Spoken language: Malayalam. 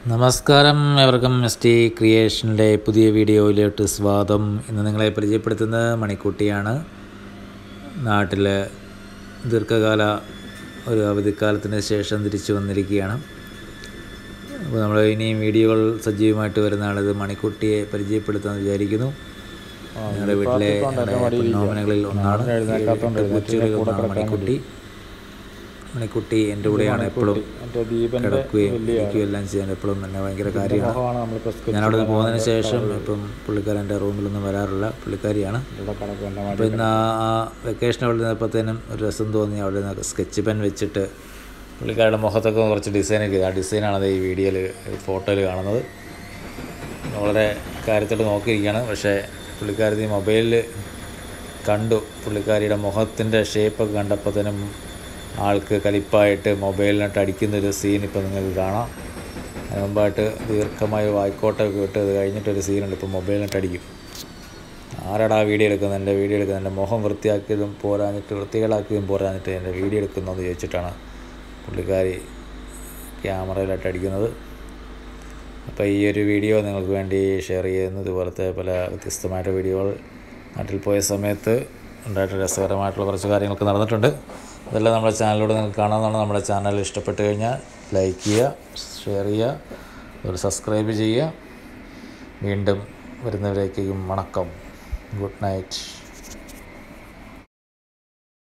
നമസ്കാരം എവർക്കും എസ് ടി ക്രിയേഷൻ്റെ പുതിയ വീഡിയോയിലോട്ട് സ്വാഗതം ഇന്ന് നിങ്ങളെ പരിചയപ്പെടുത്തുന്നത് മണിക്കുട്ടിയാണ് നാട്ടിൽ ദീർഘകാല ഒരു അവധിക്കാലത്തിന് ശേഷം തിരിച്ചു വന്നിരിക്കുകയാണ് അപ്പോൾ നമ്മൾ ഇനിയും വീഡിയോകൾ സജീവമായിട്ട് വരുന്നതാണ് ഇത് മണിക്കുട്ടിയെ പരിചയപ്പെടുത്താമെന്ന് വിചാരിക്കുന്നു ഞങ്ങളുടെ വീട്ടിലെ നോമനകളിൽ ഒന്നാണ് എട്ട് പൂച്ചകളിൽ ഒന്നാണ് മണിക്കുട്ടി മണിക്കുട്ടി എൻ്റെ കൂടെയാണ് എപ്പോഴും മറ്റേ ദീപന്റെ കിടക്കുകയും ഇരിക്കുകയും എല്ലാം ചെയ്യാൻ എപ്പോഴും തന്നെ ഭയങ്കര കാര്യമാണ് മുഖമാണ് നമ്മളിപ്പോൾ സ്കെച്ച് ഞാനവിടെ നിന്ന് പോകുന്നതിന് ശേഷം ഇപ്പം പുള്ളിക്കാരൻ എൻ്റെ റൂമിലൊന്നും വരാറില്ല പുള്ളിക്കാരിയാണ് ഇവിടെ കണക്ക് എൻ്റെ അപ്പോൾ ഇന്ന് ആ വെക്കേഷൻ അവിടെ നിന്നപ്പോഴത്തേനും ഒരു രസം തോന്നി അവിടെ നിന്ന് സ്കെച്ച് പെൻ വെച്ചിട്ട് പുള്ളിക്കാരുടെ മുഖത്തൊക്കെ കുറച്ച് ഡിസൈനൊക്കെ ചെയ്തു ആ ഡിസൈനാണ് ഈ വീഡിയോയിൽ ഫോട്ടോയിൽ കാണുന്നത് വളരെ കാര്യത്തോട് നോക്കിയിരിക്കുകയാണ് പക്ഷേ പുള്ളിക്കാരി മൊബൈലിൽ കണ്ടു പുള്ളിക്കാരിയുടെ മുഖത്തിൻ്റെ ഷേപ്പൊക്കെ കണ്ടപ്പോഴത്തേനും ആൾക്ക് കലിപ്പായിട്ട് മൊബൈലിനിട്ട് അടിക്കുന്നൊരു സീൻ ഇപ്പോൾ നിങ്ങൾക്ക് കാണാം അതിന് മുമ്പായിട്ട് ദീർഘമായ വായിക്കോട്ടൊക്കെ വിട്ട് അത് കഴിഞ്ഞിട്ടൊരു സീനുണ്ട് ഇപ്പോൾ മൊബൈലിനിട്ട് അടിക്കും ആരാടാ വീഡിയോ എടുക്കുന്നത് എൻ്റെ വീഡിയോ എടുക്കുന്നത് എൻ്റെ മുഖം വൃത്തിയാക്കിയതും പോരാഞ്ഞിട്ട് വൃത്തികേടാക്കിയതും പോരാഞ്ഞിട്ട് എൻ്റെ വീഡിയോ എടുക്കുന്നതെന്ന് ചോദിച്ചിട്ടാണ് പുള്ളിക്കാരി ക്യാമറയിലിട്ട് അടിക്കുന്നത് അപ്പോൾ ഈ ഒരു വീഡിയോ നിങ്ങൾക്ക് വേണ്ടി ഷെയർ ചെയ്യുന്നു ഇതുപോലത്തെ പല വ്യത്യസ്തമായിട്ട് വീഡിയോകൾ നാട്ടിൽ പോയ സമയത്ത് ഉണ്ടായിട്ട് രസകരമായിട്ടുള്ള കുറച്ച് കാര്യങ്ങളൊക്കെ നടന്നിട്ടുണ്ട് അതെല്ലാം നമ്മുടെ ചാനലിലൂടെ നിങ്ങൾക്ക് കാണാവുന്നതാണ് നമ്മുടെ ചാനൽ ഇഷ്ടപ്പെട്ട് കഴിഞ്ഞാൽ ലൈക്ക് ചെയ്യുക ഷെയർ ചെയ്യുക അതുപോലെ സബ്സ്ക്രൈബ് ചെയ്യുക വീണ്ടും വരുന്നവരേക്കും വണക്കം ഗുഡ് നൈറ്റ്